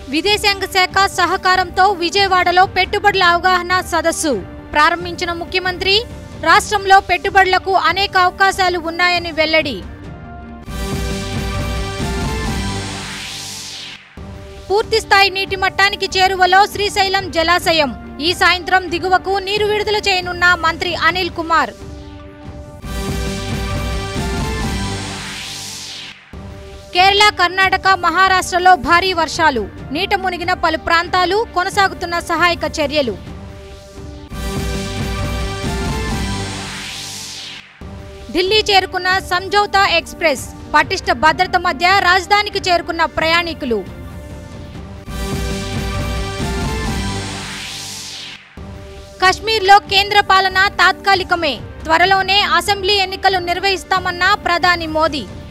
విదేశాంగ శాఖ సహకారంతో విజయవాడలో పెట్టుబడుల అవగాహన సదస్సు ప్రారంభించిన ముఖ్యమంత్రి రాష్ట్రంలో పెట్టుబడులకు అనేక అవకాశాలు ఉన్నాయని వెల్లడి పూర్తి స్థాయి నీటి మట్టానికి చేరువలో శ్రీశైలం జలాశయం ఈ సాయంత్రం దిగువకు నీరు విడుదల చేయనున్న మంత్రి అనిల్ కుమార్ కేరళ కర్ణాటక మహారాష్ట్రలో భారీ వర్షాలు నీట మునిగిన పలు ప్రాంతాలు కొనసాగుతున్న సహాయక చర్యలు ఢిల్లీ చేరుకున్న సంజౌతా ఎక్స్ప్రెస్ పటిష్ట భద్రత మధ్య రాజధానికి చేరుకున్న ప్రయాణికులు కశ్మీర్లో కేంద్ర పాలన తాత్కాలికమే త్వరలోనే అసెంబ్లీ ఎన్నికలు నిర్వహిస్తామన్న ప్రధాని మోదీ